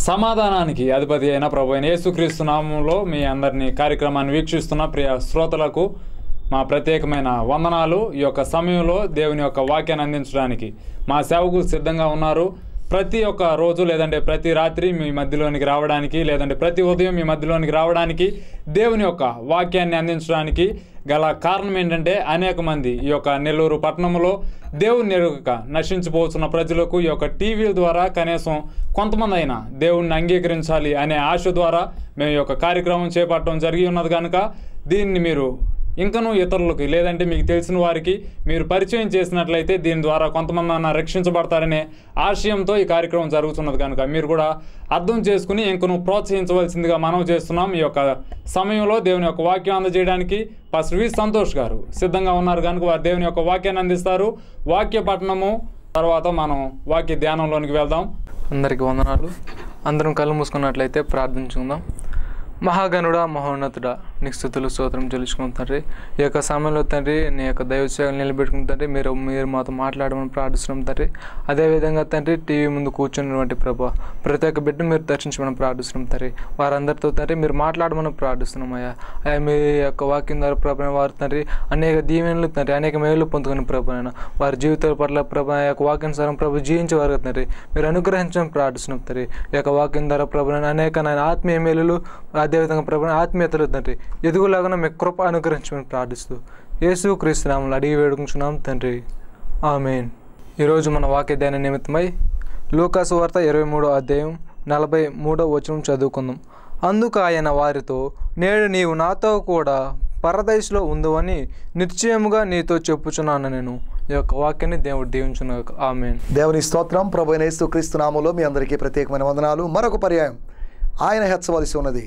సమాధానానికి అధిపతి అయిన ప్రభు అయిన యేసుక్రీస్తు నామంలో మీ అందరినీ కార్యక్రమాన్ని వీక్షిస్తున్న ప్రియ శ్రోతలకు మా ప్రత్యేకమైన వందనాలు ఈ యొక్క సమయంలో దేవుని యొక్క వాక్యాన్ని అందించడానికి మా సేవకు సిద్ధంగా ఉన్నారు ప్రతి ఒక్క రోజు లేదంటే ప్రతి రాత్రి మీ మధ్యలోనికి రావడానికి లేదంటే ప్రతి ఉదయం మీ మధ్యలోనికి రావడానికి దేవుని యొక్క వాక్యాన్ని అందించడానికి గల కారణం ఏంటంటే అనేక మంది ఈ యొక్క నెల్లూరు పట్టణంలో దేవుని ఎరుగక నశించిపోతున్న ప్రజలకు ఈ యొక్క టీవీల ద్వారా కనీసం కొంతమంది అయినా దేవుణ్ణి అంగీకరించాలి అనే ఆశ ద్వారా మేము ఈ యొక్క కార్యక్రమం చేపట్టడం జరిగి ఉన్నది కనుక దీన్ని మీరు ఇంకనూ ఇతరులకి లేదంటే మీకు తెలిసిన వారికి మీరు పరిచయం చేసినట్లయితే దీని ద్వారా కొంతమంది అన్న రక్షించబడతారనే ఆశయంతో ఈ కార్యక్రమం జరుగుతున్నది కనుక మీరు కూడా అర్థం చేసుకుని ఇంకను ప్రోత్సహించవలసిందిగా మనం చేస్తున్నాం ఈ యొక్క సమయంలో దేవుని యొక్క వాక్యం అందజేయడానికి పాస్టర్ వి సంతోష్ గారు సిద్ధంగా ఉన్నారు కనుక వారు దేవుని యొక్క వాక్యాన్ని అందిస్తారు వాక్య పఠనము తర్వాత మనం వాక్య ధ్యానంలోనికి వెళ్దాం అందరికీ వందనాలు అందరం కళ్ళు మూసుకున్నట్లయితే ప్రార్థించుకుందాం మహాగణుడా మహోన్నతుడా నీకు స్థుతులు స్తోత్రం చెల్లించుకున్న తండ్రి ఈ యొక్క సమయంలో తండ్రి నీ యొక్క దైవ సేవలు నిలబెట్టుకున్న తండ్రి మీరు మీరు మాతో మాట్లాడమని ప్రార్థిస్తున్నాం తండ్రి అదేవిధంగా తండ్రి టీవీ ముందు కూర్చున్నటువంటి ప్రభా ప్రతి ఒక్క బిడ్డ మీరు దర్శించమని ప్రార్థిస్తున్నాం తండ్రి వారందరితో తండ్రి మీరు మాట్లాడమని ప్రార్థిస్తున్నాం అయ్యా అయ్యా మీ యొక్క వాక్యం ద్వారా ప్రభు వారు తండ్రి అనేక దీవెనలు తండ్రి అనేక మేలు పొందుకుని ప్రభు నాయన వారి జీవితాల పట్ల ప్రభు ఆ యొక్క వాక్యానుసారం ప్రభు జీవించేవారు తండ్రి మీరు అనుగ్రహించమని ప్రార్థిస్తున్నాం తండ్రి ఈ యొక్క వాక్యం ద్వారా ప్రభు నాయన అనేక నాయన ఆత్మీయ మేలులు అదేవిధంగా ప్రభు ఆత్మీయతలు తండ్రి ఎదుగులాగా మీకు కృప అనుగ్రహించమని ప్రార్థిస్తూ యేసు క్రీస్తునామలు అడిగి వేడుకుంటున్నాం తండ్రి ఆమెన్ ఈరోజు మన వాక్య ధ్యాన నిమిత్తమై లూకాసు వార్త ఇరవై మూడో అధ్యాయం నలభై మూడో వచనం చదువుకుందాం అందుకు ఆయన వారితో నేడు నీవు నాతో కూడా పరదైస్లో ఉందని నిశ్చయముగా నీతో చెప్పుచున్నాను నేను ఈ యొక్క వాక్యాన్ని దేవుడు దీవించును ఆమెన్ దేవుని స్తోత్రం ప్రభు అయిన యేసుక్రీస్తు నామంలో మీ అందరికీ ప్రత్యేకమైన వందనాలు మరొక పర్యాయం ఆయన హెచ్చవలసి ఉన్నది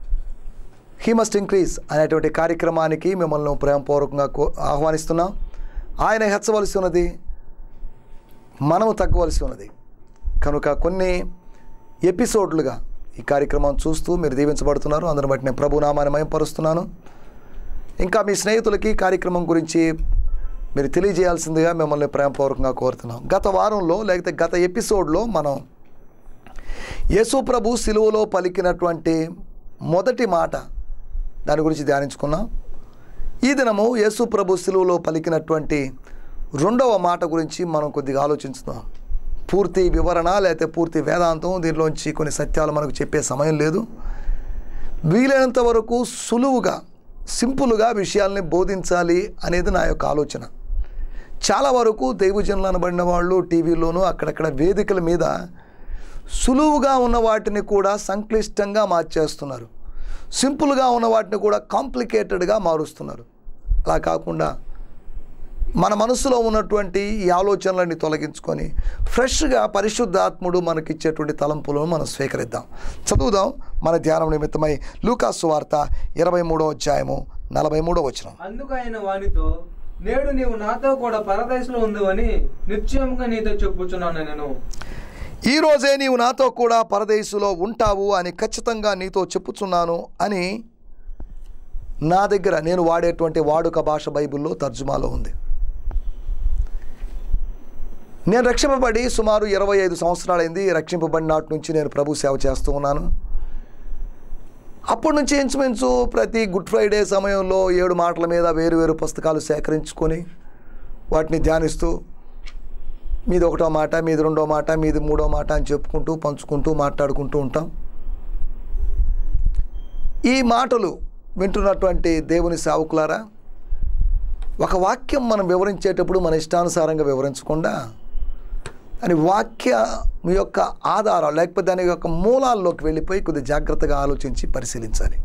హీ మస్ట్ ఇంక్రీజ్ అనేటువంటి కార్యక్రమానికి మిమ్మల్ని ప్రేమపూర్వకంగా కో- ఆహ్వానిస్తున్నాం ఆయన హెచ్చవలసి ఉన్నది మనము తగ్గవలసి ఉన్నది కనుక కొన్ని ఎపిసోడ్లుగా ఈ కార్యక్రమం చూస్తూ మీరు దీవించబడుతున్నారు అందరిని బట్టి నేను ప్రభునామాన్ని మయంపరుస్తున్నాను ఇంకా మీ స్నేహితులకి ఈ కార్యక్రమం గురించి మీరు తెలియజేయాల్సిందిగా మిమ్మల్ని ప్రేమపూర్వకంగా కోరుతున్నాం గత వారంలో లేకపోతే గత ఎపిసోడ్లో మనం యేసు ప్రభు సిలువలో పలికినటువంటి మొదటి మాట దాని గురించి ధ్యానించుకున్నాం ఈ దినము యేసు ప్రభు సిలువలో పలికినటువంటి రెండవ మాట గురించి మనం కొద్దిగా ఆలోచించుదాం పూర్తి వివరణ లేకపోతే పూర్తి వేదాంతం దీనిలోంచి కొన్ని సత్యాలు మనకు చెప్పే సమయం లేదు వీలైనంత వరకు సులువుగా సింపుల్గా విషయాల్ని బోధించాలి అనేది నా యొక్క ఆలోచన చాలా వరకు దైవజనులు అనబడిన వాళ్ళు టీవీలోనూ అక్కడక్కడ వేదికల మీద సులువుగా ఉన్న వాటిని కూడా సంక్లిష్టంగా మార్చేస్తున్నారు సింపుల్గా ఉన్న వాటిని కూడా కాంప్లికేటెడ్గా మారుస్తున్నారు అలా కాకుండా మన మనసులో ఉన్నటువంటి ఈ ఆలోచనలన్నీ తొలగించుకొని ఫ్రెష్గా పరిశుద్ధాత్ముడు మనకిచ్చేటువంటి తలంపులను మనం స్వీకరిద్దాం చదువుదాం మన ధ్యానం నిమిత్తమై లూకాసు వార్త ఇరవై మూడో అధ్యాయము నలభై మూడో వచనం అందుకు ఆయన వానితో నేడు నీవు నాతో కూడా పరదేశంలో ఉందని నిశ్చయముగా నీతో చెప్పుచున్నాను నేను ఈ రోజే నీవు నాతో కూడా పరదేశులో ఉంటావు అని ఖచ్చితంగా నీతో చెప్పుచున్నాను అని నా దగ్గర నేను వాడేటువంటి వాడుక భాష బైబిల్లో తర్జుమాలో ఉంది నేను రక్షింపబడి సుమారు ఇరవై ఐదు సంవత్సరాలైంది రక్షింపబడిన నాటి నుంచి నేను ప్రభు సేవ చేస్తూ ఉన్నాను అప్పటి నుంచి ఇంచుమించు ప్రతి గుడ్ ఫ్రైడే సమయంలో ఏడు మాటల మీద వేరు వేరు పుస్తకాలు సేకరించుకొని వాటిని ధ్యానిస్తూ మీది ఒకటో మాట మీది రెండో మాట మీది మూడో మాట అని చెప్పుకుంటూ పంచుకుంటూ మాట్లాడుకుంటూ ఉంటాం ఈ మాటలు వింటున్నటువంటి దేవుని సేవకులారా ఒక వాక్యం మనం వివరించేటప్పుడు మన ఇష్టానుసారంగా వివరించకుండా దాని వాక్య యొక్క ఆధారాలు లేకపోతే దాని యొక్క మూలాల్లోకి వెళ్ళిపోయి కొద్ది జాగ్రత్తగా ఆలోచించి పరిశీలించాలి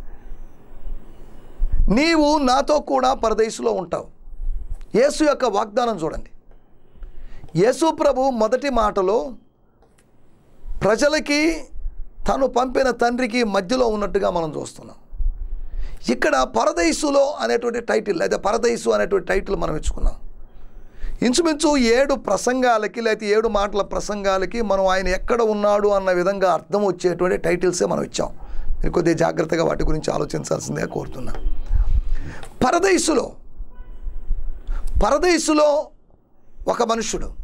నీవు నాతో కూడా పరదేశంలో ఉంటావు యేసు యొక్క వాగ్దానం చూడండి యేసు ప్రభు మొదటి మాటలో ప్రజలకి తను పంపిన తండ్రికి మధ్యలో ఉన్నట్టుగా మనం చూస్తున్నాం ఇక్కడ పరదైసులో అనేటువంటి టైటిల్ లేదా పరదైసు అనేటువంటి టైటిల్ మనం ఇచ్చుకున్నాం ఇంచుమించు ఏడు ప్రసంగాలకి లేకపోతే ఏడు మాటల ప్రసంగాలకి మనం ఆయన ఎక్కడ ఉన్నాడు అన్న విధంగా అర్థం వచ్చేటువంటి టైటిల్సే మనం ఇచ్చాం మీరు కొద్దిగా జాగ్రత్తగా వాటి గురించి ఆలోచించాల్సిందిగా కోరుతున్నా పరదైసులో పరదేశులో ఒక మనుషుడు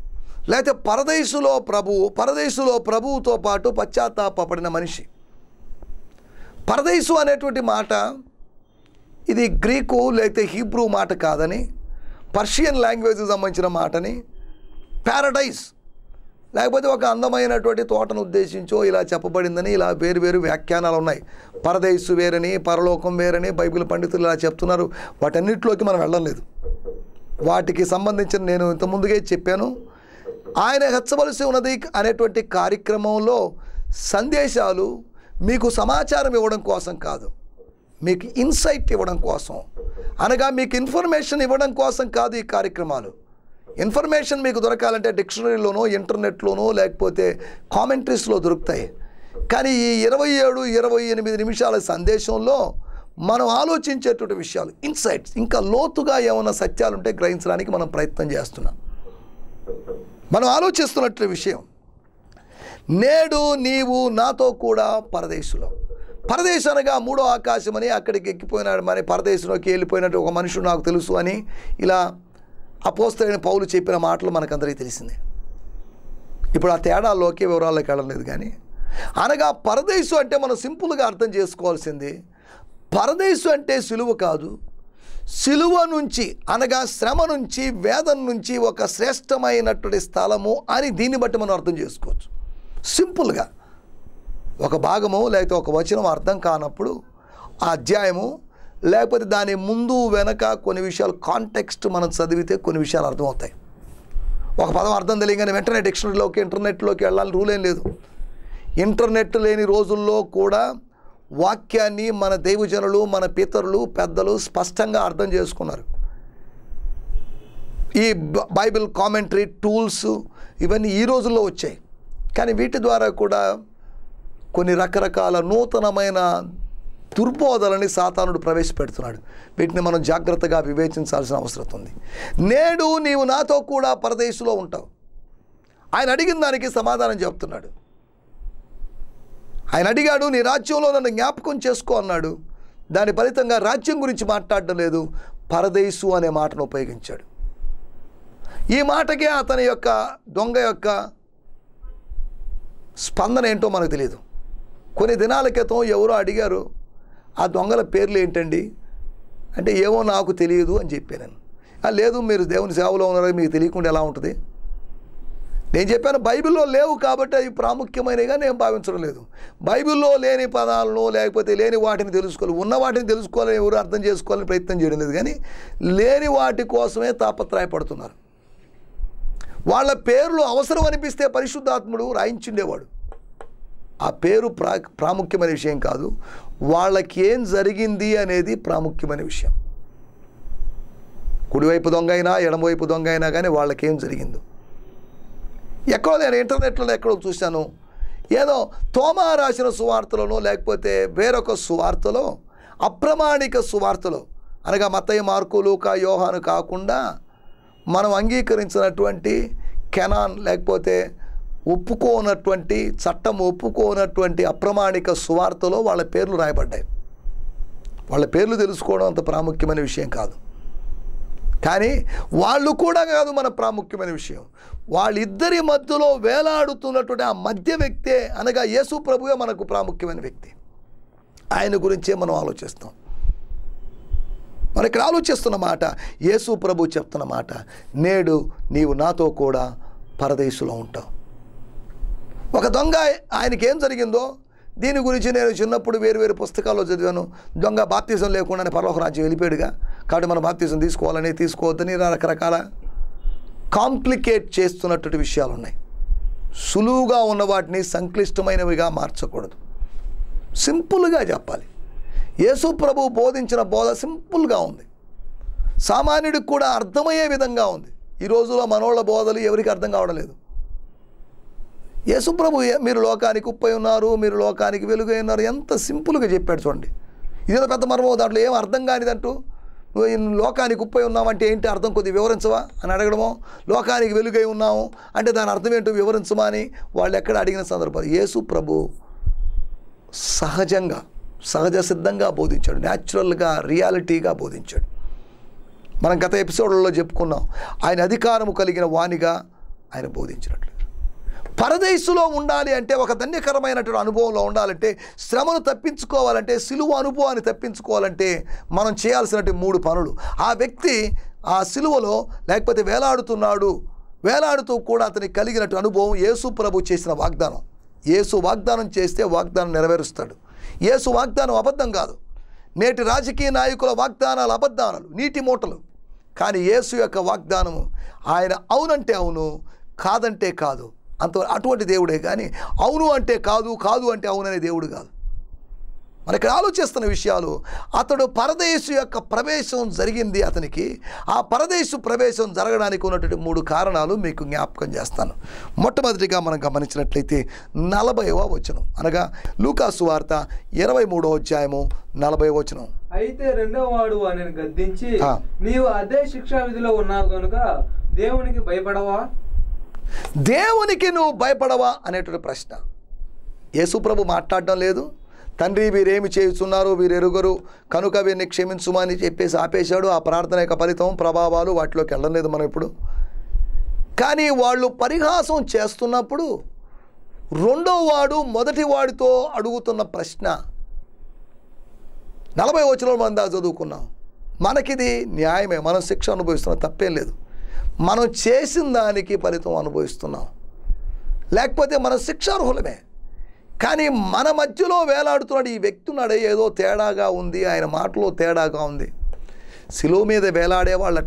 లేకపోతే పరదేశులో ప్రభువు పరదేశులో ప్రభువుతో పాటు పశ్చాత్తాపడిన మనిషి పరదేశు అనేటువంటి మాట ఇది గ్రీకు లేకపోతే హీబ్రూ మాట కాదని పర్షియన్ లాంగ్వేజ్కి సంబంధించిన మాటని ప్యారడైజ్ లేకపోతే ఒక అందమైనటువంటి తోటను ఉద్దేశించో ఇలా చెప్పబడిందని ఇలా వేరు వేరు వ్యాఖ్యానాలు ఉన్నాయి పరదేశు వేరని పరలోకం వేరని బైబిల్ పండితులు ఇలా చెప్తున్నారు వాటన్నిటిలోకి మనం వెళ్ళడం లేదు వాటికి సంబంధించిన నేను ఇంత ముందుగే చెప్పాను ఆయన హెచ్చవలసి ఉన్నది అనేటువంటి కార్యక్రమంలో సందేశాలు మీకు సమాచారం ఇవ్వడం కోసం కాదు మీకు ఇన్సైట్ ఇవ్వడం కోసం అనగా మీకు ఇన్ఫర్మేషన్ ఇవ్వడం కోసం కాదు ఈ కార్యక్రమాలు ఇన్ఫర్మేషన్ మీకు దొరకాలంటే డిక్షనరీలోనో ఇంటర్నెట్లోనో లేకపోతే కామెంట్రీస్లో దొరుకుతాయి కానీ ఈ ఇరవై ఏడు ఇరవై ఎనిమిది నిమిషాల సందేశంలో మనం ఆలోచించేటువంటి విషయాలు ఇన్సైట్స్ ఇంకా లోతుగా ఏమైనా సత్యాలు ఉంటే గ్రహించడానికి మనం ప్రయత్నం చేస్తున్నాం మనం ఆలోచిస్తున్నట్టు విషయం నేడు నీవు నాతో కూడా పరదేశులో పరదేశం అనగా మూడో ఆకాశం అని అక్కడికి ఎక్కిపోయినాడు మరి పరదేశంలోకి వెళ్ళిపోయినట్టు ఒక మనుషుడు నాకు తెలుసు అని ఇలా అపోస్తలైన పౌలు చెప్పిన మాటలు మనకందరికీ తెలిసిందే ఇప్పుడు ఆ తేడాల్లోకి వివరాల్లోకి వెళ్ళలేదు కానీ అనగా పరదేశం అంటే మనం సింపుల్గా అర్థం చేసుకోవాల్సింది పరదేశం అంటే సిలువ కాదు సిలువ నుంచి అనగా శ్రమ నుంచి వేదన నుంచి ఒక శ్రేష్టమైనటువంటి స్థలము అని దీన్ని బట్టి మనం అర్థం చేసుకోవచ్చు సింపుల్గా ఒక భాగము లేకపోతే ఒక వచనం అర్థం కానప్పుడు ఆ అధ్యాయము లేకపోతే దాని ముందు వెనక కొన్ని విషయాలు కాంటెక్స్ట్ మనం చదివితే కొన్ని విషయాలు అర్థమవుతాయి ఒక పదం అర్థం తెలియగానే వెంటనే డిక్షనరీలోకి ఇంటర్నెట్లోకి వెళ్ళాలని రూల్ ఏం లేదు ఇంటర్నెట్ లేని రోజుల్లో కూడా వాక్యాన్ని మన దైవజనులు మన పితరులు పెద్దలు స్పష్టంగా అర్థం చేసుకున్నారు ఈ బ- బైబిల్ కామెంటరీ టూల్స్ ఇవన్నీ ఈ రోజుల్లో వచ్చాయి కానీ వీటి ద్వారా కూడా కొన్ని రకరకాల నూతనమైన దుర్బోధలని సాతానుడు ప్రవేశపెడుతున్నాడు వీటిని మనం జాగ్రత్తగా వివేచించాల్సిన అవసరం ఉంది నేడు నీవు నాతో కూడా పరదేశంలో ఉంటావు ఆయన అడిగిన దానికి సమాధానం చెప్తున్నాడు ఆయన అడిగాడు నీ రాజ్యంలో నన్ను జ్ఞాపకం చేసుకో అన్నాడు దాని ఫలితంగా రాజ్యం గురించి మాట్లాడడం లేదు పరదేశు అనే మాటను ఉపయోగించాడు ఈ మాటకే అతని యొక్క దొంగ యొక్క స్పందన ఏంటో మనకు తెలియదు కొన్ని దినాల క్రితం ఎవరో అడిగారు ఆ దొంగల పేర్లు ఏంటండి అంటే ఏమో నాకు తెలియదు అని చెప్పాను నేను "ఆ, లేదు మీరు దేవుని సేవలో ఉన్నారు మీకు తెలియకుండా ఎలా ఉంటుంది నేను చెప్పాను బైబిల్లో లేవు కాబట్టి అవి ప్రాముఖ్యమైనవిగా నేను భావించడం లేదు బైబిల్లో లేని పదాలను లేకపోతే లేని వాటిని తెలుసుకోవాలి ఉన్న వాటిని తెలుసుకోవాలని ఎవరు అర్థం చేసుకోవాలని ప్రయత్నం చేయడం లేదు కానీ లేని వాటి కోసమే తాపత్రయపడుతున్నారు వాళ్ళ పేర్లు అవసరం అనిపిస్తే పరిశుద్ధాత్ముడు రాయించుండేవాడు ఆ పేరు ప్రా ప్రాముఖ్యమైన విషయం కాదు వాళ్ళకి ఏం జరిగింది అనేది ప్రాముఖ్యమైన విషయం కుడివైపు దొంగ అయినా ఎడమవైపు దొంగ అయినా కానీ వాళ్ళకి ఏం జరిగిందో ఎక్కడో నేను ఇంటర్నెట్లో ఎక్కడో చూశాను ఏదో తోమా రాసిన సువార్తలోనో లేకపోతే వేరొక సువార్తలో అప్రమాణిక సువార్తలో అనగా మత్తయ్య మార్కు లూకా యోహాను కాకుండా మనం అంగీకరించినటువంటి కెనాన్ లేకపోతే ఒప్పుకోనటువంటి చట్టం ఒప్పుకోనటువంటి అప్రమాణిక సువార్తలో వాళ్ళ పేర్లు రాయబడ్డాయి వాళ్ళ పేర్లు తెలుసుకోవడం అంత ప్రాముఖ్యమైన విషయం కాదు కానీ వాళ్ళు కూడా కాదు మన ప్రాముఖ్యమైన విషయం వాళ్ళిద్దరి మధ్యలో వేలాడుతున్నటువంటి ఆ మధ్య వ్యక్తే అనగా యేసు ప్రభువే మనకు ప్రాముఖ్యమైన వ్యక్తి ఆయన గురించే మనం ఆలోచిస్తాం మనం ఇక్కడ ఆలోచిస్తున్న మాట యేసు ప్రభు చెప్తున్న మాట నేడు నీవు నాతో కూడా పరదేశంలో ఉంటావు ఒక దొంగ ఆయనకి ఏం జరిగిందో దీని గురించి నేను చిన్నప్పుడు వేరు వేరు పుస్తకాల్లో చదివాను దొంగ బాప్తీసం లేకుండానే పరలోక రాజ్యం వెళ్ళిపోయాడుగా కాబట్టి మనం బాప్తీసం తీసుకోవాలని తీసుకోవద్దని రకరకాల కాంప్లికేట్ చేస్తున్నటువంటి విషయాలు ఉన్నాయి సులువుగా ఉన్న వాటిని సంక్లిష్టమైనవిగా మార్చకూడదు సింపుల్గా చెప్పాలి యేసు ప్రభు బోధించిన బోధ సింపుల్గా ఉంది సామాన్యుడికి కూడా అర్థమయ్యే విధంగా ఉంది ఈ రోజులో మనోళ్ళ బోధలు ఎవరికి అర్థం కావడం లేదు యేసుప్రభు ఏ- మీరు లోకానికి ఉప్పై ఉన్నారు మీరు లోకానికి వెలుగై ఉన్నారు ఎంత సింపుల్గా చెప్పాడు చూడండి ఇదేదో పెద్ద మర్మం దాంట్లో ఏం అర్థం కానిదంటూ నువ్వు ఈ లోకానికి ఉప్పై ఉన్నావంటే ఏంటి అర్థం కొద్దిగా వివరించవా అని అడగడమో లోకానికి వెలుగై ఉన్నాము అంటే దాని అర్థం ఏంటో వివరించమా అని వాళ్ళు ఎక్కడ అడిగిన సందర్భాలు యేసు ప్రభు సహజంగా సహజ సిద్ధంగా బోధించాడు న్యాచురల్గా రియాలిటీగా బోధించాడు మనం గత ఎపిసోడ్లలో చెప్పుకున్నాం ఆయన అధికారము కలిగిన వానిగా ఆయన బోధించినట్లు పరదేశులో ఉండాలి అంటే ఒక ధన్యకరమైనటువంటి అనుభవంలో ఉండాలంటే శ్రమను తప్పించుకోవాలంటే సిలువ అనుభవాన్ని తప్పించుకోవాలంటే మనం చేయాల్సినటువంటి మూడు పనులు ఆ వ్యక్తి ఆ సిలువలో లేకపోతే వేలాడుతున్నాడు వేలాడుతూ కూడా అతనికి కలిగినట్టు అనుభవం యేసు ప్రభు చేసిన వాగ్దానం యేసు వాగ్దానం చేస్తే వాగ్దానం నెరవేరుస్తాడు యేసు వాగ్దానం అబద్ధం కాదు నేటి రాజకీయ నాయకుల వాగ్దానాలు అబద్ధానాలు నీటి మూటలు కానీ యేసు యొక్క వాగ్దానము ఆయన అవునంటే అవును కాదంటే కాదు అంత అటువంటి దేవుడే కానీ అవును అంటే కాదు కాదు అంటే అవుననే దేవుడు కాదు మనకి ఆలోచిస్తున్న విషయాలు అతడు పరదేశు యొక్క ప్రవేశం జరిగింది అతనికి ఆ పరదేశు ప్రవేశం జరగడానికి ఉన్నటువంటి మూడు కారణాలు మీకు జ్ఞాపకం చేస్తాను మొట్టమొదటిగా మనం గమనించినట్లయితే నలభైవ వచనం అనగా లూకాసు వార్త ఇరవై మూడవ అధ్యాయము నలభై వచనం అయితే రెండవ వాడు ఆయన గద్దించి ఆ. నీవు అదే శిక్షా విధిలో ఉన్నావు కనుక దేవునికి భయపడవా దేవునికి నువ్వు భయపడవా అనేటువంటి ప్రశ్న యేసుప్రభు మాట్లాడడం లేదు తండ్రి వీరేమి చేస్తున్నారు వీరు ఎరుగరు కనుక వీరిని క్షమించుమని చెప్పేసి ఆపేశాడు ఆ ప్రార్థన యొక్క ఫలితం ప్రభావాలు వాటిలోకి వెళ్ళడం లేదు మనం ఇప్పుడు కానీ వాళ్ళు పరిహాసం చేస్తున్నప్పుడు రెండో వాడు మొదటి వాడితో అడుగుతున్న ప్రశ్న నలభై వచ్చిన మనం దా చదువుకున్నాం మనకిది న్యాయమే మనం శిక్ష అనుభవిస్తున్నాం తప్పేం లేదు మనం చేసిన దానికి ఫలితం అనుభవిస్తున్నాం లేకపోతే మన శిక్షార్హులమే కానీ మన మధ్యలో వేలాడుతున్నాడు ఈ వ్యక్తి ఉన్నాడే ఏదో తేడాగా ఉంది ఆయన మాటలో తేడాగా ఉంది శిలువ మీద వేలాడే వాళ్ళట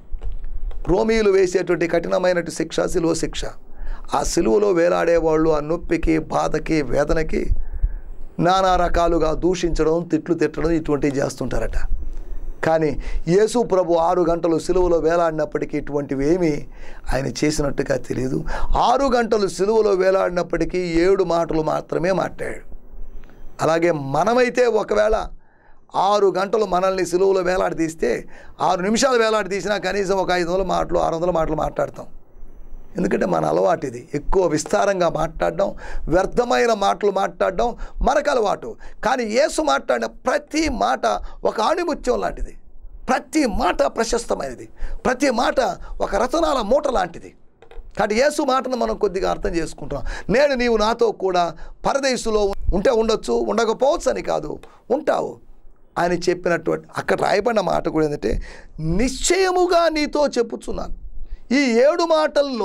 రోమీలు వేసేటువంటి కఠినమైనటువంటి శిక్ష శిలువ శిక్ష ఆ శిలువలో వేలాడేవాళ్ళు ఆ నొప్పికి బాధకి వేదనకి నానా రకాలుగా దూషించడం తిట్లు తిట్టడం ఇటువంటివి చేస్తుంటారట కానీ యేసు ప్రభు ఆరు గంటలు సిలువలో వేలాడినప్పటికీ ఇటువంటివి ఏమీ ఆయన చేసినట్టుగా తెలియదు ఆరు గంటలు సిలువలో వేలాడినప్పటికీ ఏడు మాటలు మాత్రమే మాట్లాడాడు అలాగే మనమైతే ఒకవేళ ఆరు గంటలు మనల్ని సిలువలో వేలాడదీస్తే ఆరు నిమిషాలు వేలాడదీసినా కనీసం ఒక ఐదు వందల మాటలు ఆరు వందల మాటలు మాట్లాడతాం ఎందుకంటే మన అలవాటు ఇది ఎక్కువ విస్తారంగా మాట్లాడడం వ్యర్థమైన మాటలు మాట్లాడడం మనకు అలవాటు కానీ యేసు మాట్లాడిన ప్రతి మాట ఒక ఆణిముత్యం లాంటిది ప్రతి మాట ప్రశస్తమైనది ప్రతి మాట ఒక రతనాల మూట లాంటిది కాబట్టి యేసు మాటను మనం కొద్దిగా అర్థం చేసుకుంటాం నేను నీవు నాతో కూడా పరదేశులో ఉంటే ఉండొచ్చు ఉండకపోవచ్చు అని కాదు ఉంటావు అని చెప్పినటువంటి అక్కడ రాయబడిన మాట కూడా ఏంటంటే నిశ్చయముగా నీతో చెప్పుచున్నాను ఈ ఏడు మాటల్లో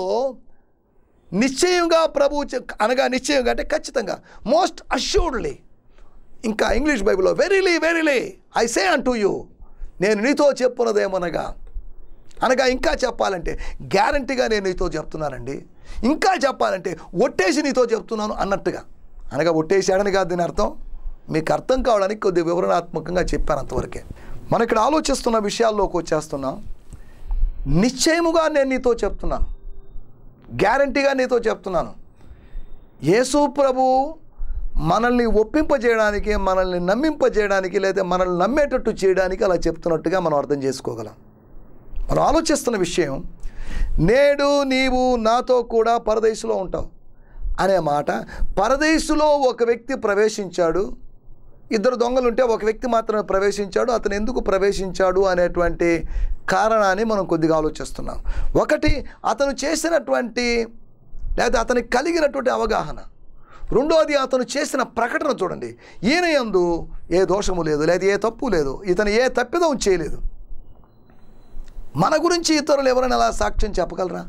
నిశ్చయంగా ప్రభు చె- అనగా నిశ్చయంగా అంటే ఖచ్చితంగా మోస్ట్ అష్యూర్డ్లీ ఇంకా ఇంగ్లీష్ బైబిల్లో వెరీలీ వెరీలీ ఐ సే అంటూ యూ నేను నీతో చెప్పున్నదేమనగా అనగా ఇంకా చెప్పాలంటే గ్యారంటీగా నేను నీతో చెప్తున్నానండి ఇంకా చెప్పాలంటే ఒట్టేసి నీతో చెప్తున్నాను అన్నట్టుగా అనగా ఒట్టేసాడని కాదు దీని అర్థం మీకు అర్థం కావడానికి కొద్దిగా వివరణాత్మకంగా చెప్పాను అంతవరకే మనం ఇక్కడ ఆలోచిస్తున్న విషయాల్లోకి వచ్చేస్తున్నాం నిశ్చయముగా నేను నీతో చెప్తున్నాను గ్యారంటీగా నీతో చెప్తున్నాను యేసు ప్రభు మనల్ని ఒప్పింపజేయడానికి మనల్ని నమ్మింపజేయడానికి లేదా మనల్ని నమ్మేటట్టు చేయడానికి అలా చెప్తున్నట్టుగా మనం అర్థం చేసుకోగలం మనం ఆలోచిస్తున్న విషయం నేడు నీవు నాతో కూడా పరదేశంలో ఉంటావు అనే మాట పరదేశులో ఒక వ్యక్తి ప్రవేశించాడు ఇద్దరు దొంగలు ఉంటే ఒక వ్యక్తి మాత్రమే ప్రవేశించాడు అతను ఎందుకు ప్రవేశించాడు అనేటువంటి కారణాన్ని మనం కొద్దిగా ఆలోచిస్తున్నాం ఒకటి అతను చేసినటువంటి లేదా అతనికి కలిగినటువంటి అవగాహన రెండోది అతను చేసిన ప్రకటన చూడండి ఈయన యందు ఏ దోషము లేదు లేదా ఏ తప్పు లేదు ఇతను ఏ తప్పిదం చేయలేదు మన గురించి ఇతరులు ఎవరైనా అలా సాక్ష్యం చెప్పగలరా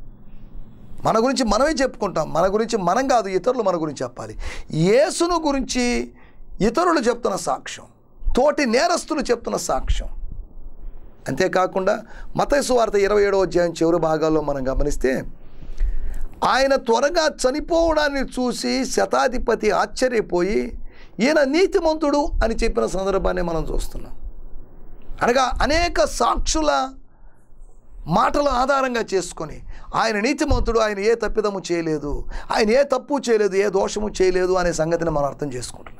మన గురించి మనమే చెప్పుకుంటాం మన గురించి మనం కాదు ఇతరులు మన గురించి చెప్పాలి యేసును గురించి ఇతరులు చెప్తున్న సాక్ష్యం తోటి నేరస్తులు చెప్తున్న సాక్ష్యం అంతేకాకుండా మతైసు వార్త ఇరవై ఏడవ అధ్యాయం చివరి భాగాల్లో మనం గమనిస్తే ఆయన త్వరగా చనిపోవడాన్ని చూసి శతాధిపతి ఆశ్చర్యపోయి ఈయన నీతిమంతుడు అని చెప్పిన సందర్భాన్ని మనం చూస్తున్నాం అనగా అనేక సాక్షుల మాటల ఆధారంగా చేసుకొని ఆయన నీతిమంతుడు ఆయన ఏ తప్పిదము చేయలేదు ఆయన ఏ తప్పు చేయలేదు ఏ దోషము చేయలేదు అనే సంగతిని మనం అర్థం చేసుకుంటున్నాం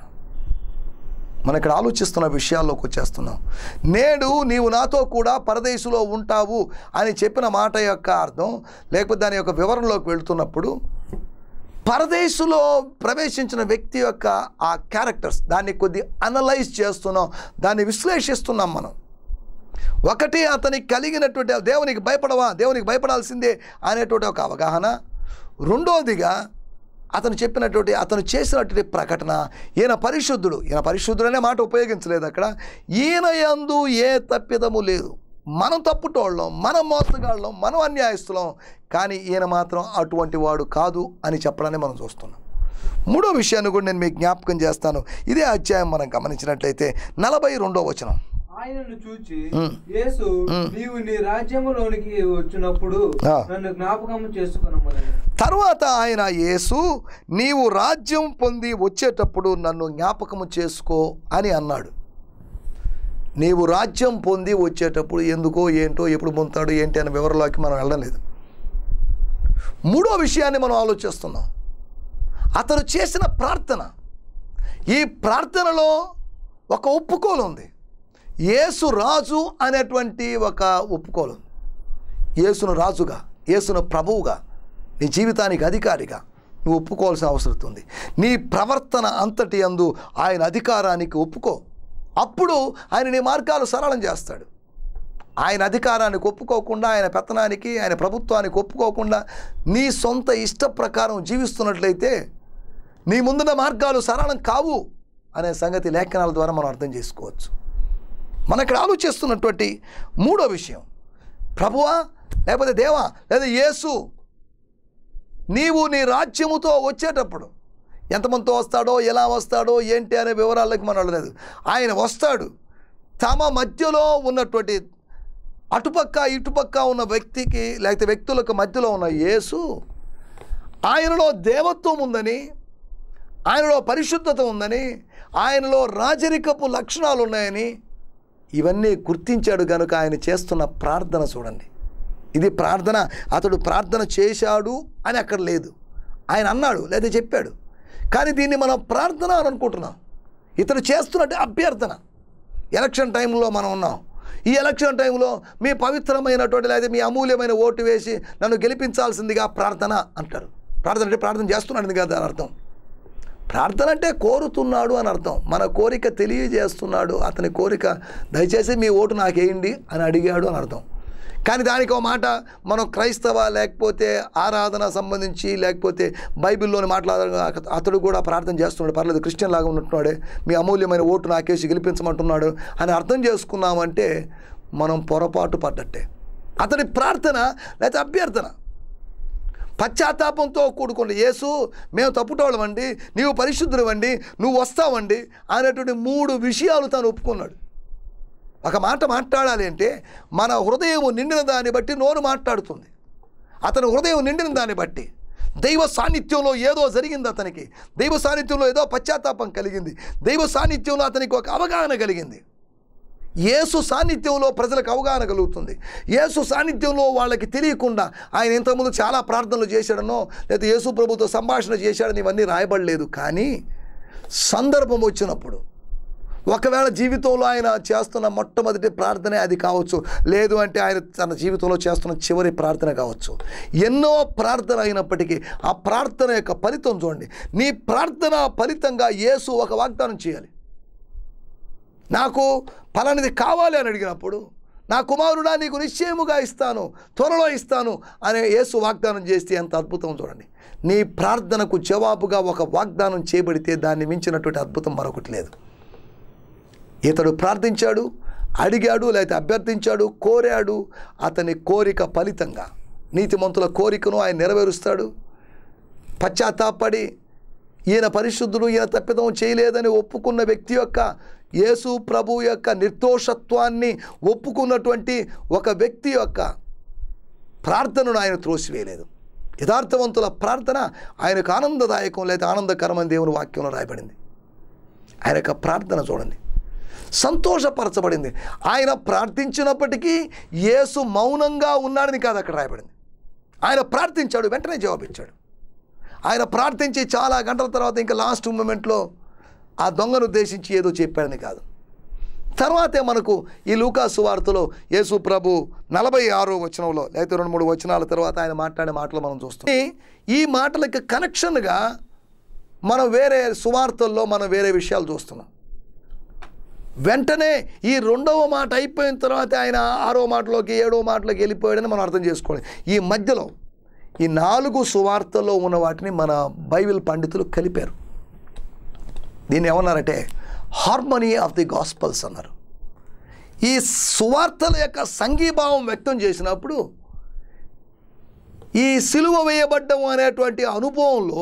మనం ఇక్కడ ఆలోచిస్తున్న విషయాల్లోకి వచ్చేస్తున్నాం నేడు నీవు నాతో కూడా పరదేశులో ఉంటావు అని చెప్పిన మాట యొక్క అర్థం లేకపోతే దాని యొక్క వివరణలోకి వెళ్తున్నప్పుడు పరదేశులో ప్రవేశించిన వ్యక్తి యొక్క ఆ క్యారెక్టర్స్ దాన్ని కొద్ది అనలైజ్ చేస్తున్నాం దాన్ని విశ్లేషిస్తున్నాం మనం ఒకటి అతనికి కలిగినటువంటి దేవునికి భయపడవా దేవునికి భయపడాల్సిందే అనేటువంటి ఒక అవగాహన రెండోదిగా అతను చెప్పినటువంటి అతను చేసినటువంటి ప్రకటన ఈయన పరిశుద్ధుడు ఈయన పరిశుద్ధుడు అనే మాట ఉపయోగించలేదు అక్కడ ఈయన యందు ఏ తప్పిదము లేదు మనం తప్పుటోళ్ళం మనం మోసగాళ్ళం మనం అన్యాయస్తులం కానీ ఈయన మాత్రం అటువంటి వాడు కాదు అని చెప్పడాన్ని మనం చూస్తున్నాం మూడో విషయాన్ని కూడా నేను మీకు జ్ఞాపకం చేస్తాను ఇదే అధ్యాయం మనం గమనించినట్లయితే నలభై రెండో వచనం ఆయనను చూచి మ్. యేసు మ్. నీవు నీ రాజ్యములోనికి వచ్చినప్పుడు ఆ. నన్ను జ్ఞాపకం చేసుకున్నామని తరువాత ఆయన యేసు నీవు రాజ్యం పొంది వచ్చేటప్పుడు నన్ను జ్ఞాపకము చేసుకో అని అన్నాడు నీవు రాజ్యం పొంది వచ్చేటప్పుడు ఎందుకో ఏంటో ఎప్పుడు పొందుతాడు ఏంటి అనే వివరంలోకి మనం వెళ్ళలేదు మూడో విషయాన్ని మనం ఆలోచిస్తున్నాం అతను చేసిన ప్రార్థన ఈ ప్రార్థనలో ఒక ఒప్పుకోలు ఉంది యేసు రాజు అనేటువంటి ఒక ఒప్పుకోలు ఉంది యేసును రాజుగా యేసును ప్రభువుగా నీ జీవితానికి అధికారిగా నువ్వు ఒప్పుకోవాల్సిన అవసరం ఉంది నీ ప్రవర్తన అంతటి అందు ఆయన అధికారానికి ఒప్పుకో అప్పుడు ఆయన నీ మార్గాలు సరళం చేస్తాడు ఆయన అధికారానికి ఒప్పుకోకుండా ఆయన పెత్తనానికి ఆయన ప్రభుత్వానికి ఒప్పుకోకుండా నీ సొంత ఇష్ట ప్రకారం జీవిస్తున్నట్లయితే నీ ముందున్న మార్గాలు సరళం కావు అనే సంగతి లేఖనాల ద్వారా మనం అర్థం చేసుకోవచ్చు మనం ఇక్కడ ఆలోచిస్తున్నటువంటి మూడో విషయం ప్రభువా లేకపోతే దేవా లేదా యేసు నీవు నీ రాజ్యముతో వచ్చేటప్పుడు ఎంతమందితో వస్తాడో ఎలా వస్తాడో ఏంటి అనే వివరాలకు మనం వెళ్ళలేదు ఆయన వస్తాడు తమ మధ్యలో ఉన్నటువంటి అటుపక్క ఇటుపక్క ఉన్న వ్యక్తికి లేకపోతే వ్యక్తులకు మధ్యలో ఉన్న యేసు ఆయనలో దేవత్వం ఉందని ఆయనలో పరిశుద్ధత ఉందని ఆయనలో రాజరికపు లక్షణాలు ఉన్నాయని ఇవన్నీ గుర్తించాడు కనుక ఆయన చేస్తున్న ప్రార్థన చూడండి ఇది ప్రార్థన అతడు ప్రార్థన చేశాడు అని అక్కడ లేదు ఆయన అన్నాడు లేదా చెప్పాడు కానీ దీన్ని మనం ప్రార్థన అని అనుకుంటున్నాం ఇతడు చేస్తున్నట్టు అభ్యర్థన ఎలక్షన్ టైంలో మనం ఉన్నాం ఈ ఎలక్షన్ టైంలో మీ పవిత్రమైనటువంటి లేదా మీ అమూల్యమైన ఓటు వేసి నన్ను గెలిపించాల్సిందిగా ప్రార్థన అంటారు ప్రార్థన అంటే ప్రార్థన చేస్తున్నాడు కదా అని అర్థం ప్రార్థన అంటే కోరుతున్నాడు అని అర్థం మన కోరిక తెలియజేస్తున్నాడు అతని కోరిక దయచేసి మీ ఓటు నాకేయండి అని అడిగాడు అని అర్థం కానీ దానికి ఒక మాట మనం క్రైస్తవ లేకపోతే ఆరాధన సంబంధించి లేకపోతే బైబిల్లోని మాట్లాడ అతడు కూడా ప్రార్థన చేస్తున్నాడు పర్లేదు క్రిస్టియన్ లాగా ఉన్నట్టున్నాడే మీ అమూల్యమైన ఓటు నాకేసి గెలిపించమంటున్నాడు అని అర్థం చేసుకున్నామంటే మనం పొరపాటు పడ్డట్టే అతని ప్రార్థన లేకపోతే అభ్యర్థన పశ్చాత్తాపంతో కూడుకున్న యేసు మేము తప్పుటోళ్ళమండి నీవు పరిశుద్ధులవండి నువ్వు వస్తావండి అనేటువంటి మూడు విషయాలు తాను ఒప్పుకున్నాడు ఒక మాట మాట్లాడాలి అంటే మన హృదయం నిండిన దాన్ని బట్టి నోరు మాట్లాడుతుంది అతని హృదయం నిండిన దాన్ని బట్టి దైవ సాన్నిధ్యంలో ఏదో జరిగింది అతనికి దైవ సాన్నిధ్యంలో ఏదో పశ్చాత్తాపం కలిగింది దైవ సాన్నిధ్యంలో అతనికి ఒక అవగాహన కలిగింది యేసు సాన్నిధ్యంలో ప్రజలకు అవగాహన కలుగుతుంది యేసు సాన్నిధ్యంలో వాళ్ళకి తెలియకుండా ఆయన ఇంతకుముందు చాలా ప్రార్థనలు చేశాడనో లేదా యేసు ప్రభుతో సంభాషణ చేశాడని ఇవన్నీ రాయబడలేదు కానీ సందర్భం వచ్చినప్పుడు ఒకవేళ జీవితంలో ఆయన చేస్తున్న మొట్టమొదటి ప్రార్థనే అది కావచ్చు లేదు అంటే ఆయన తన జీవితంలో చేస్తున్న చివరి ప్రార్థన కావచ్చు ఎన్నో ప్రార్థన అయినప్పటికీ ఆ ప్రార్థన యొక్క ఫలితం చూడండి నీ ప్రార్థన ఫలితంగా యేసు ఒక వాగ్దానం చేయాలి నాకు ఫలానిది కావాలి అని అడిగినప్పుడు నా కుమారుడా నీకు నిశ్చయముగా ఇస్తాను త్వరలో ఇస్తాను అనే యేసు వాగ్దానం చేస్తే ఎంత అద్భుతం చూడండి నీ ప్రార్థనకు జవాబుగా ఒక వాగ్దానం చేయబడితే దాన్ని మించినటువంటి అద్భుతం మరొకటి లేదు ఇతడు ప్రార్థించాడు అడిగాడు లేకపోతే అభ్యర్థించాడు కోరాడు అతని కోరిక ఫలితంగా నీతిమంతుల కోరికను ఆయన నెరవేరుస్తాడు పశ్చాత్తాపడి ఈయన పరిశుద్ధుడు ఈయన తప్పిదం చేయలేదని ఒప్పుకున్న వ్యక్తి యొక్క యేసు ప్రభు యొక్క నిర్దోషత్వాన్ని ఒప్పుకున్నటువంటి ఒక వ్యక్తి యొక్క ప్రార్థనను ఆయన త్రోసివేయలేదు యథార్థవంతుల ప్రార్థన ఆయనకు ఆనందదాయకం లేదా ఆనందకరమని దేవుని వాక్యంలో రాయబడింది ఆయన యొక్క ప్రార్థన చూడండి సంతోషపరచబడింది ఆయన ప్రార్థించినప్పటికీ యేసు మౌనంగా ఉన్నాడని కాదు అక్కడ రాయబడింది ఆయన ప్రార్థించాడు వెంటనే జవాబిచ్చాడు ఆయన ప్రార్థించి చాలా గంటల తర్వాత ఇంకా లాస్ట్ మూమెంట్లో ఆ దొంగను ఉద్దేశించి ఏదో చెప్పాడని కాదు తర్వాతే మనకు ఈ లూకా సువార్తలో యేసు ప్రభు నలభై ఆరో వచనంలో లేకపోతే రెండు మూడు వచనాల తర్వాత ఆయన మాట్లాడే మాటలు మనం చూస్తాం ఈ- ఈ మాటలకి కనెక్షన్గా మనం వేరే సువార్తల్లో మనం వేరే విషయాలు చూస్తున్నాం వెంటనే ఈ రెండవ మాట అయిపోయిన తర్వాత ఆయన ఆరో మాటలోకి ఏడో మాటలోకి వెళ్ళిపోయాడని మనం అర్థం చేసుకోవాలి ఈ మధ్యలో ఈ నాలుగు సువార్తల్లో ఉన్న వాటిని మన బైబిల్ పండితులు కలిపారు దీన్ని ఏమన్నారంటే హార్మనీ ఆఫ్ ది గాస్పల్స్ అన్నారు ఈ సువార్తల యొక్క సంఘీభావం వ్యక్తం చేసినప్పుడు ఈ సిలువ వేయబడ్డం అనేటువంటి అనుభవంలో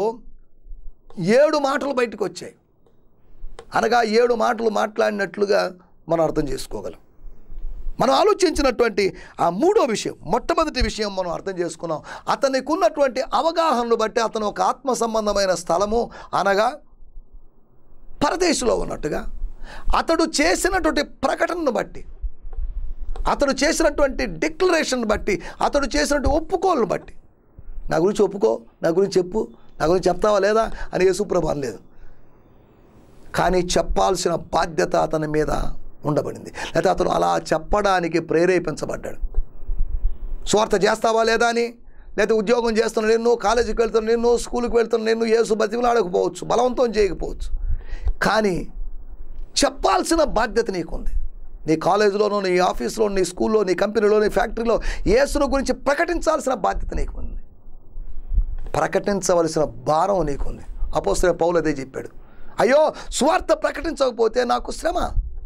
ఏడు మాటలు బయటకు వచ్చాయి అనగా ఏడు మాటలు మాట్లాడినట్లుగా మనం అర్థం చేసుకోగలం మనం ఆలోచించినటువంటి ఆ మూడో విషయం మొట్టమొదటి విషయం మనం అర్థం చేసుకున్నాం అతనికి ఉన్నటువంటి అవగాహనను బట్టి అతను ఒక ఆత్మ సంబంధమైన స్థలము అనగా పరదేశంలో ఉన్నట్టుగా అతడు చేసినటువంటి ప్రకటనను బట్టి అతడు చేసినటువంటి డిక్లరేషన్ బట్టి అతడు చేసినటువంటి ఒప్పుకోలను బట్టి నా గురించి ఒప్పుకో నా గురించి చెప్పు నా గురించి చెప్తావా లేదా అని యేసుప్రభు అనలేదు కానీ చెప్పాల్సిన బాధ్యత అతని మీద ఉండబడింది లేకపోతే అతను అలా చెప్పడానికి ప్రేరేపించబడ్డాడు స్వార్థ చేస్తావా లేదా అని లేకపోతే ఉద్యోగం చేస్తున్నా నేను కాలేజీకి వెళ్తున్నా నేను స్కూల్కి వెళ్తున్నా నేను యేసు బతిమలాడకపోవచ్చు బలవంతం చేయకపోవచ్చు కానీ చెప్పాల్సిన బాధ్యత నీకుంది నీ కాలేజీలోనూ నీ ఆఫీస్లో నీ స్కూల్లో నీ కంపెనీలో నీ ఫ్యాక్టరీలో యేసును గురించి ప్రకటించాల్సిన బాధ్యత నీకుంది ప్రకటించవలసిన భారం నీకుంది అపోస్తున్న పౌలు అదే చెప్పాడు అయ్యో సువార్త ప్రకటించకపోతే నాకు శ్రమ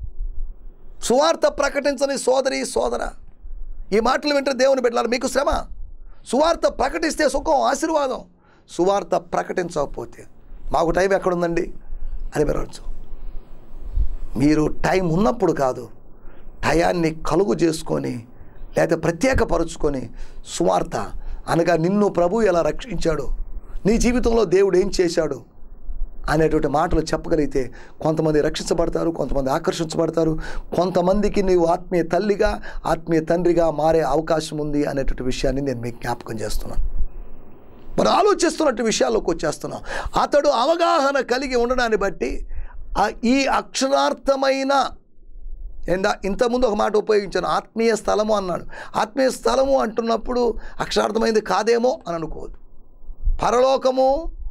సువార్త ప్రకటించని సోదరి సోదర ఈ మాటలు వింటే దేవుని పెట్టాలి మీకు శ్రమ సువార్త ప్రకటిస్తే సుఖం ఆశీర్వాదం సువార్త ప్రకటించకపోతే మాకు టైం ఎక్కడుందండి అని మీరు అనొచ్చు మీరు టైం ఉన్నప్పుడు కాదు టయాన్ని కలుగు చేసుకొని లేదా ప్రత్యేకపరుచుకొని సువార్త అనగా నిన్ను ప్రభు ఎలా రక్షించాడు నీ జీవితంలో దేవుడు ఏం చేశాడు అనేటువంటి మాటలు చెప్పగలిగితే కొంతమంది రక్షించబడతారు కొంతమంది ఆకర్షించబడతారు కొంతమందికి నీవు ఆత్మీయ తల్లిగా ఆత్మీయ తండ్రిగా మారే అవకాశం ఉంది అనేటువంటి విషయాన్ని నేను మీకు జ్ఞాపకం చేస్తున్నాను మనం ఆలోచిస్తున్నట్టు విషయాల్లోకి వచ్చేస్తున్నాం అతడు అవగాహన కలిగి ఉండడాన్ని బట్టి ఆ ఈ అక్షరార్థమైన ఏందా ఇంతకుముందు ఒక మాట ఉపయోగించాను ఆత్మీయ స్థలము అన్నాడు ఆత్మీయ స్థలము అంటున్నప్పుడు అక్షరార్థమైంది కాదేమో అని అనుకోవద్దు పరలోకము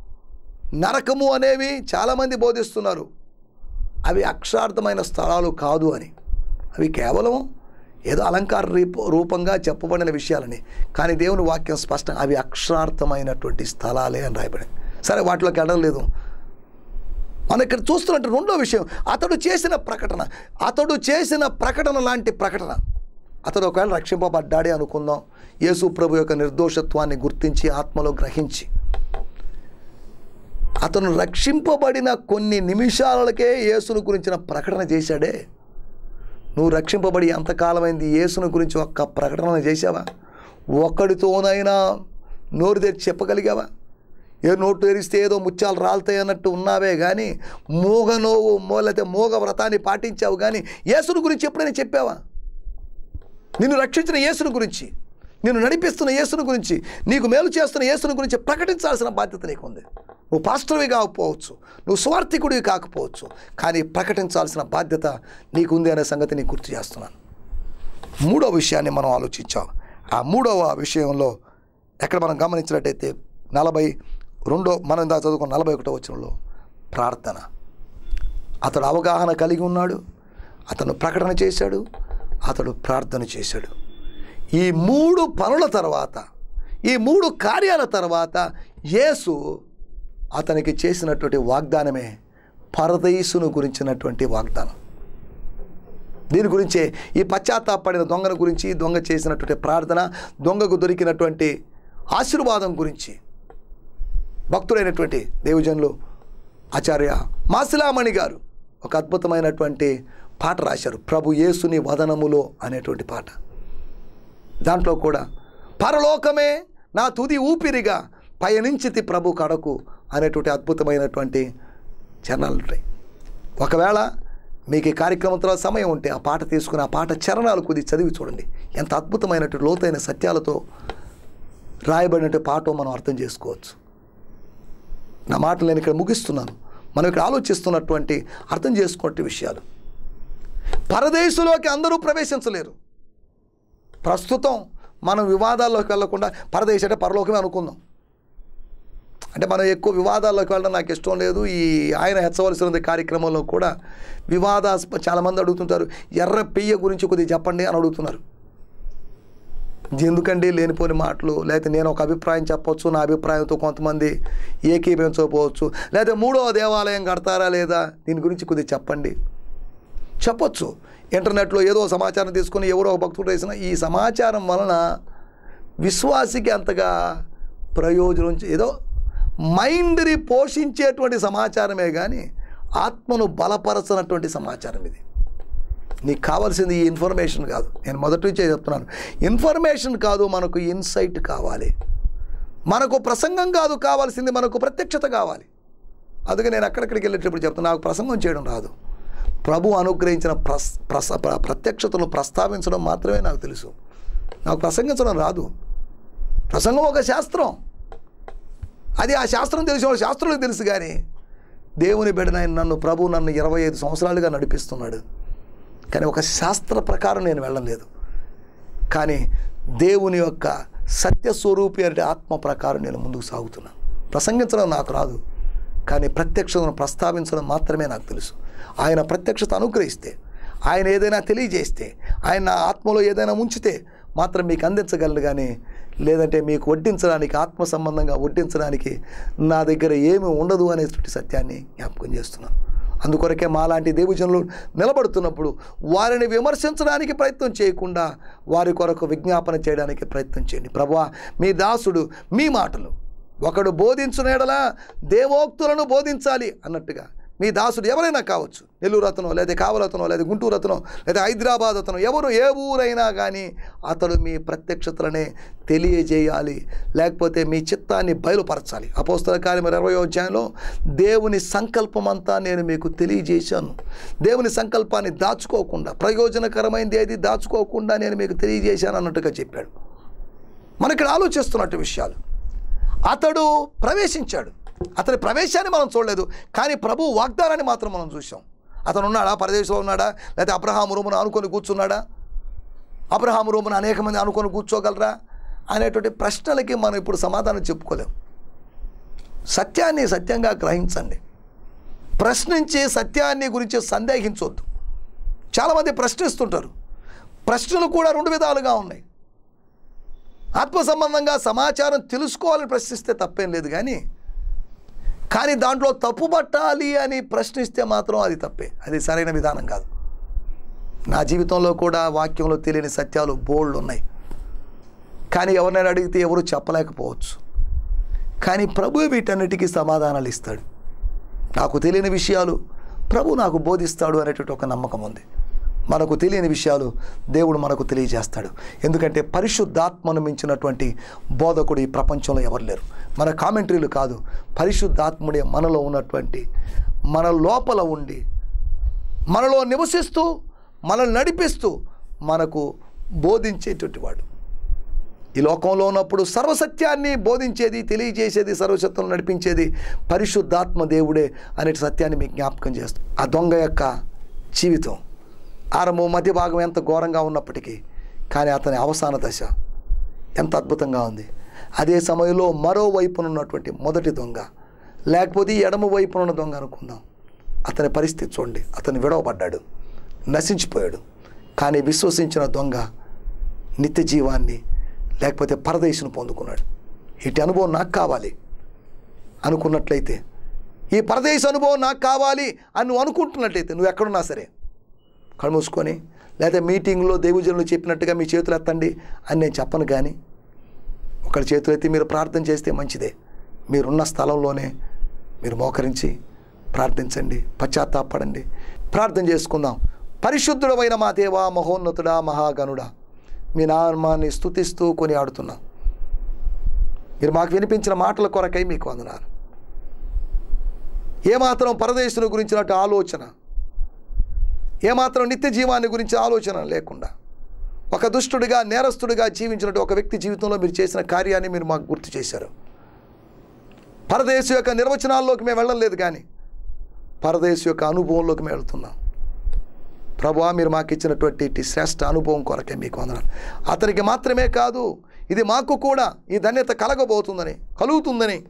నరకము అనేవి చాలామంది బోధిస్తున్నారు అవి అక్షరార్థమైన స్థలాలు కాదు అని అవి కేవలం ఏదో అలంకార రూప రూపంగా చెప్పబడిన విషయాలని కానీ దేవుని వాక్యం స్పష్టంగా అవి అక్షరార్థమైనటువంటి స్థలాలే అని రాయబడింది సరే వాటిలోకి వెళ్ళలేదు మనం ఇక్కడ చూస్తున్నట్టు రెండో విషయం అతడు చేసిన ప్రకటన అతడు చేసిన ప్రకటన లాంటి ప్రకటన అతడు ఒకవేళ రక్షింపబడ్డాడే అనుకుందాం యేసు ప్రభు యొక్క నిర్దోషత్వాన్ని గుర్తించి ఆత్మలో గ్రహించి అతను రక్షింపబడిన కొన్ని నిమిషాలకే యేసును గురించిన ప్రకటన చేశాడే నువ్వు రక్షింపబడి ఎంతకాలమైంది యేసును గురించి ఒక్క ప్రకటన చేశావా ఒక్కడితోనైనా నోరు తెరిచి చెప్పగలిగావా ఏ నోటు తెరిస్తే ఏదో ముత్యాలు రాలుతాయి అన్నట్టు ఉన్నావే కానీ మూగ నోవు మూలతే మూగ వ్రతాన్ని పాటించావు కానీ యేసును గురించి ఎప్పుడైనా చెప్పావా నిన్ను రక్షించిన యేసును గురించి నిన్ను నడిపిస్తున్న యేసును గురించి నీకు మేలు చేస్తున్న యేసును గురించి ప్రకటించాల్సిన బాధ్యత నీకుంది నువ్వు పాస్టర్వి కాకపోవచ్చు నువ్వు స్వార్థికుడివి కాకపోవచ్చు కానీ ప్రకటించాల్సిన బాధ్యత నీకుంది అనే సంగతి నీకు గుర్తు చేస్తున్నాను మూడో విషయాన్ని మనం ఆలోచించాం ఆ మూడవ విషయంలో ఎక్కడ మనం గమనించినట్టయితే నలభై రెండో మనం ఇందాక చదువుకున్న నలభై ఒకటో వచనంలో ప్రార్థన అతడు అవగాహన కలిగి ఉన్నాడు అతను ప్రకటన చేశాడు అతడు ప్రార్థన చేశాడు ఈ మూడు పనుల తర్వాత ఈ మూడు కార్యాల తర్వాత యేసు అతనికి చేసినటువంటి వాగ్దానమే పరదయసును గురించినటువంటి వాగ్దానం దీని గురించే ఈ పశ్చాత్తాపడిన దొంగను గురించి దొంగ చేసినటువంటి ప్రార్థన దొంగకు దొరికినటువంటి ఆశీర్వాదం గురించి భక్తుడైనటువంటి దేవజనులు ఆచార్య మాసిలామణి గారు ఒక అద్భుతమైనటువంటి పాట రాశారు ప్రభు యేసుని వదనములో అనేటువంటి పాట దాంట్లో కూడా పరలోకమే నా తుది ఊపిరిగా పయనించితి ప్రభు కడకు అనేటువంటి అద్భుతమైనటువంటి చరణాలు ఉంటాయి ఒకవేళ మీకు ఈ కార్యక్రమం తర్వాత సమయం ఉంటే ఆ పాట తీసుకుని ఆ పాట చరణాలు కొద్ది చదివి చూడండి ఎంత అద్భుతమైనటువంటి లోతైన సత్యాలతో రాయబడినటువంటి పాటో మనం అర్థం చేసుకోవచ్చు నా మాటలు నేను ఇక్కడ ముగిస్తున్నాను మనం ఇక్కడ ఆలోచిస్తున్నటువంటి అర్థం చేసుకున్నట్టు విషయాలు పరదేశంలోకి అందరూ ప్రవేశించలేరు ప్రస్తుతం మనం వివాదాల్లోకి వెళ్లకుండా పరదేశం అంటే పరలోకమే అనుకుందాం అంటే మనం ఎక్కువ వివాదాల్లోకి వెళ్ళడం నాకు ఇష్టం లేదు ఈ ఆయన హెచ్చవలసిన కార్యక్రమంలో కూడా వివాదాస్ప చాలామంది అడుగుతుంటారు ఎర్ర పెయ్య గురించి కొద్దిగా చెప్పండి అని అడుగుతున్నారు ఎందుకండి లేనిపోని మాటలు లేకపోతే నేను ఒక అభిప్రాయం చెప్పొచ్చు నా అభిప్రాయంతో కొంతమంది ఏకీభవించకపోవచ్చు లేకపోతే మూడో దేవాలయం కడతారా లేదా దీని గురించి కొద్దిగా చెప్పండి చెప్పొచ్చు ఇంటర్నెట్లో ఏదో సమాచారం తీసుకొని ఎవరో ఒక భక్తుడు వేసిన ఈ సమాచారం వలన విశ్వాసికి అంతగా ప్రయోజనం చే- ఏదో మైండ్ని పోషించేటువంటి సమాచారమే కానీ ఆత్మను బలపరచనటువంటి సమాచారం ఇది నీకు కావాల్సింది ఈ ఇన్ఫర్మేషన్ కాదు నేను మొదటి నుంచే చెప్తున్నాను ఇన్ఫర్మేషన్ కాదు మనకు ఇన్సైట్ కావాలి మనకు ప్రసంగం కాదు కావాల్సింది మనకు ప్రత్యక్షత కావాలి అందుకే నేను అక్కడిక్కడికి వెళ్ళేటప్పుడు చెప్తాను నాకు ప్రసంగం చేయడం రాదు ప్రభు అనుగ్రహించిన ప్రస్ ప్రస ప్ర- ప్రత్యక్షతను ప్రస్తావించడం మాత్రమే నాకు తెలుసు నాకు ప్రసంగించడం రాదు ప్రసంగం ఒక శాస్త్రం అది ఆ శాస్త్రం తెలిసిన వాళ్ళ శాస్త్రులకు తెలుసు కానీ దేవుని బిడ్డనైన నన్ను ప్రభు నన్ను ఇరవై ఐదు సంవత్సరాలుగా నడిపిస్తున్నాడు కానీ ఒక శాస్త్ర ప్రకారం నేను వెళ్ళలేదు కానీ దేవుని యొక్క సత్యస్వరూపి అంటే ఆత్మ ప్రకారం నేను ముందుకు సాగుతున్నాను ప్రసంగించడం నాకు రాదు కానీ ప్రత్యక్షతను ప్రస్తావించడం మాత్రమే నాకు తెలుసు ఆయన ప్రత్యక్షత అనుగ్రహిస్తే ఆయన ఏదైనా తెలియజేస్తే ఆయన నా ఆత్మలో ఏదైనా ఉంచితే మాత్రం మీకు అందించగలను కానీ లేదంటే మీకు వడ్డించడానికి ఆత్మ సంబంధంగా వడ్డించడానికి నా దగ్గర ఏమీ ఉండదు అనేటువంటి సత్యాన్ని జ్ఞాపకం చేస్తున్నాను అందుకొరకే మాలాంటి దేవజనులు నిలబడుతున్నప్పుడు వారిని విమర్శించడానికి ప్రయత్నం చేయకుండా వారి కొరకు విజ్ఞాపన చేయడానికి ప్రయత్నం చేయండి ప్రభా మీ దాసుడు మీ మాటలు ఒకడు బోధించునేడలా దేవోక్తులను బోధించాలి అన్నట్టుగా మీ దాసుడు ఎవరైనా కావచ్చు నెల్లూరు అతనో లేదా కావలతనో లేదా గుంటూరు అతనో లేదా హైదరాబాద్ అతనో ఎవరు ఏ ఊరైనా కానీ అతడు మీ ప్రత్యక్షతలనే తెలియజేయాలి లేకపోతే మీ చిత్తాన్ని బయలుపరచాలి అపోస్తల కార్యం ఇరవై అధ్యాయంలో దేవుని సంకల్పం అంతా నేను మీకు తెలియజేశాను దేవుని సంకల్పాన్ని దాచుకోకుండా ప్రయోజనకరమైనది ఏది దాచుకోకుండా నేను మీకు తెలియజేశాను అన్నట్టుగా చెప్పాడు మన ఇక్కడ ఆలోచిస్తున్నట్టు విషయాలు అతడు ప్రవేశించాడు అతని ప్రవేశాన్ని మనం చూడలేదు కానీ ప్రభు వాగ్దానాన్ని మాత్రం మనం చూసాం అతను ఉన్నాడా పరదేశంలో ఉన్నాడా లేకపోతే అబ్రహాము రూమును అనుకొని కూర్చున్నాడా అబ్రహాము రూమును అనేక మంది అనుకొని కూర్చోగలరా అనేటువంటి ప్రశ్నలకి మనం ఇప్పుడు సమాధానం చెప్పుకోలేం సత్యాన్ని సత్యంగా గ్రహించండి ప్రశ్నించి సత్యాన్ని గురించి సందేహించవద్దు చాలామంది ప్రశ్నిస్తుంటారు ప్రశ్నలు కూడా రెండు విధాలుగా ఉన్నాయి ఆత్మ సంబంధంగా సమాచారం తెలుసుకోవాలని ప్రశ్నిస్తే తప్పేం లేదు కానీ కానీ దాంట్లో తప్పు పట్టాలి అని ప్రశ్నిస్తే మాత్రం అది తప్పే అది సరైన విధానం కాదు నా జీవితంలో కూడా వాక్యంలో తెలియని సత్యాలు బోల్డ్ ఉన్నాయి కానీ ఎవరినైనా అడిగితే ఎవరు చెప్పలేకపోవచ్చు కానీ ప్రభు వీటన్నిటికీ సమాధానాలు ఇస్తాడు నాకు తెలియని విషయాలు ప్రభు నాకు బోధిస్తాడు అనేటువంటి ఒక నమ్మకం ఉంది మనకు తెలియని విషయాలు దేవుడు మనకు తెలియజేస్తాడు ఎందుకంటే పరిశుద్ధాత్మను మించినటువంటి బోధకుడు ఈ ప్రపంచంలో ఎవరు లేరు మన కామెంటరీలు కాదు పరిశుద్ధాత్ముడే మనలో ఉన్నటువంటి మన లోపల ఉండి మనలో నివసిస్తూ మనల్ని నడిపిస్తూ మనకు బోధించేటువంటి వాడు ఈ లోకంలో ఉన్నప్పుడు సర్వసత్యాన్ని బోధించేది తెలియజేసేది సర్వసత్యం నడిపించేది పరిశుద్ధాత్మ దేవుడే అనే సత్యాన్ని మీకు జ్ఞాపకం చేస్తాం ఆ దొంగ యొక్క జీవితం ఆరంభం మధ్య భాగం ఎంత ఘోరంగా ఉన్నప్పటికీ కానీ అతని అవసాన దశ ఎంత అద్భుతంగా ఉంది అదే సమయంలో మరోవైపున ఉన్నటువంటి మొదటి దొంగ లేకపోతే ఈ ఎడమ వైపున ఉన్న దొంగ అనుకుందాం అతని పరిస్థితి చూడండి అతను విడవబడ్డాడు నశించిపోయాడు కానీ విశ్వసించిన దొంగ నిత్య జీవాన్ని లేకపోతే పరదేశును పొందుకున్నాడు ఇటు అనుభవం నాకు కావాలి అనుకున్నట్లయితే ఈ పరదేశ అనుభవం నాకు కావాలి అని నువ్వు అనుకుంటున్నట్లయితే నువ్వు ఎక్కడున్నా సరే కళ్ళు మూసుకొని లేదా మీటింగ్లో దేవుజనులు చెప్పినట్టుగా మీ చేతులు ఎత్తండి అని నేను చెప్పను కానీ ఒకరి చేతులు ఎత్తి మీరు ప్రార్థన చేస్తే మంచిదే మీరున్న స్థలంలోనే మీరు మోకరించి ప్రార్థించండి పశ్చాత్తాపడండి ప్రార్థన చేసుకుందాం పరిశుద్ధుడమైన మా దేవా మహోన్నతుడా మహాగణుడా మీ నామాన్ని స్తుతిస్తూ కొని ఆడుతున్నాం మీరు మాకు వినిపించిన మాటల కొరకై మీకు వందనాలు ఏమాత్రం పరదేశుల గురించినట్టు ఆలోచన ఏమాత్రం నిత్య జీవాన్ని గురించి ఆలోచన లేకుండా ఒక దుష్టుడిగా నేరస్తుడిగా జీవించినట్టు ఒక వ్యక్తి జీవితంలో మీరు చేసిన కార్యాన్ని మీరు మాకు గుర్తు చేశారు పరదేశం యొక్క నిర్వచనాల్లోకి మేము వెళ్ళలేదు కానీ పరదేశం యొక్క అనుభవంలోకి మేము వెళ్తున్నాం ప్రభా మీరు మాకు ఇచ్చినటువంటి ఇట్టి శ్రేష్ఠ అనుభవం కొరకే మీకు వందనాలు అతనికి మాత్రమే కాదు ఇది మాకు కూడా ఈ ధన్యత కలగబోతుందని కలుగుతుందని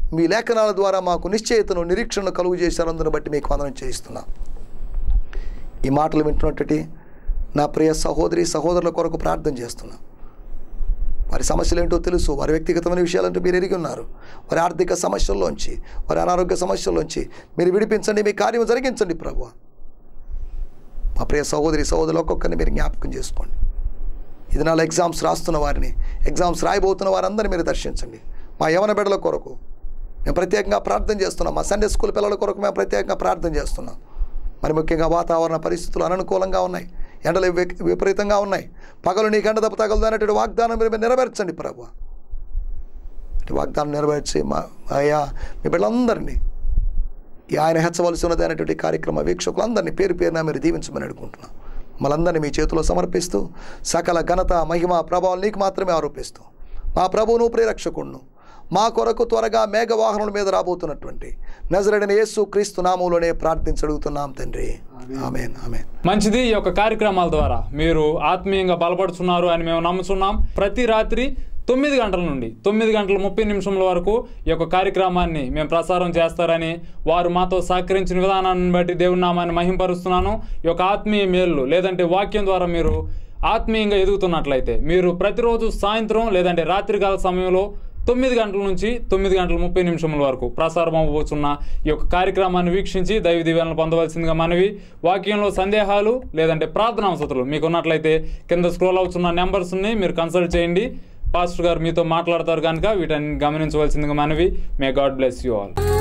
మీ లేఖనాల ద్వారా మాకు నిశ్చయితను నిరీక్షణను కలుగు చేశారు అందును బట్టి మీకు వందనం చేయిస్తున్నా ఈ మాటలు వింటున్నట్టు నా ప్రియ సహోదరి సహోదరుల కొరకు ప్రార్థన చేస్తున్నా వారి సమస్యలు ఏంటో తెలుసు వారి వ్యక్తిగతమైన విషయాలంటూ మీరు ఎరిగి ఉన్నారు వారి ఆర్థిక సమస్యల్లోంచి వారి అనారోగ్య సమస్యల్లోంచి మీరు విడిపించండి మీ కార్యం జరిగించండి ప్రభు మా ప్రియ సహోదరి సహోదరులు ఒక్కొక్కరిని మీరు జ్ఞాపకం చేసుకోండి ఇది నాలో ఎగ్జామ్స్ రాస్తున్న వారిని ఎగ్జామ్స్ రాయబోతున్న వారందరినీ మీరు దర్శించండి మా యవన బిడ్డల కొరకు మేము ప్రత్యేకంగా ప్రార్థన చేస్తున్నాం మా సండే స్కూల్ పిల్లల కొరకు మేము ప్రత్యేకంగా ప్రార్థన చేస్తున్నాం మరి ముఖ్యంగా వాతావరణ పరిస్థితులు అననుకూలంగా ఉన్నాయి ఎండలు విప- విపరీతంగా ఉన్నాయి పగలు నీ గంట దెబ్బ తగలదు అనేటువంటి వాగ్దానం మీరు నెరవేర్చండి ప్రభు ఇటు వాగ్దానం నెరవేర్చి మా అయ్యా మీ బిడ్డలందరినీ ఈ ఆయన హెచ్చవలసి ఉన్నది అనేటువంటి కార్యక్రమ వీక్షకులందరినీ పేరు పేరున మీరు దీవించమని అడుగుకుంటున్నాం మనందరినీ మీ చేతిలో సమర్పిస్తూ సకల ఘనత మహిమ ప్రభావాలు నీకు మాత్రమే ఆరోపిస్తూ మా ప్రభువును ప్రేరక్షకుడును మా కొరకు త్వరగా మేఘవాహనుల మీద రాబోతున్నటువంటి నజరడిన యేసు క్రీస్తు నామంలోనే ప్రార్థించడుగుతున్నాం తండ్రి ఆమెన్ ఆమెన్ మంచిది ఈ యొక్క కార్యక్రమాల ద్వారా మీరు ఆత్మీయంగా బలపడుతున్నారు అని మేము నమ్ముతున్నాం ప్రతి రాత్రి తొమ్మిది గంటల నుండి తొమ్మిది గంటల ముప్పై నిమిషముల వరకు ఈ యొక్క కార్యక్రమాన్ని మేము ప్రసారం చేస్తారని వారు మాతో సహకరించిన విధానాన్ని బట్టి దేవుని నామాన్ని మహింపరుస్తున్నాను ఈ యొక్క ఆత్మీయ మేళ్ళు లేదంటే వాక్యం ద్వారా మీరు ఆత్మీయంగా ఎదుగుతున్నట్లయితే మీరు ప్రతిరోజు సాయంత్రం లేదంటే రాత్రికాల సమయంలో తొమ్మిది గంటల నుంచి తొమ్మిది గంటల ముప్పై నిమిషముల వరకు ప్రసారం అవ్వబోతున్న ఈ యొక్క కార్యక్రమాన్ని వీక్షించి దైవ దీవెనలు పొందవలసిందిగా మనవి వాక్యంలో సందేహాలు లేదంటే ప్రార్థనా అవసరాలు మీకు ఉన్నట్లయితే కింద స్క్రోల్ అవుతున్న నెంబర్స్ని మీరు కన్సల్ట్ చేయండి పాస్టర్ గారు మీతో మాట్లాడతారు కనుక వీటన్ని గమనించవలసిందిగా మనవి may God bless you all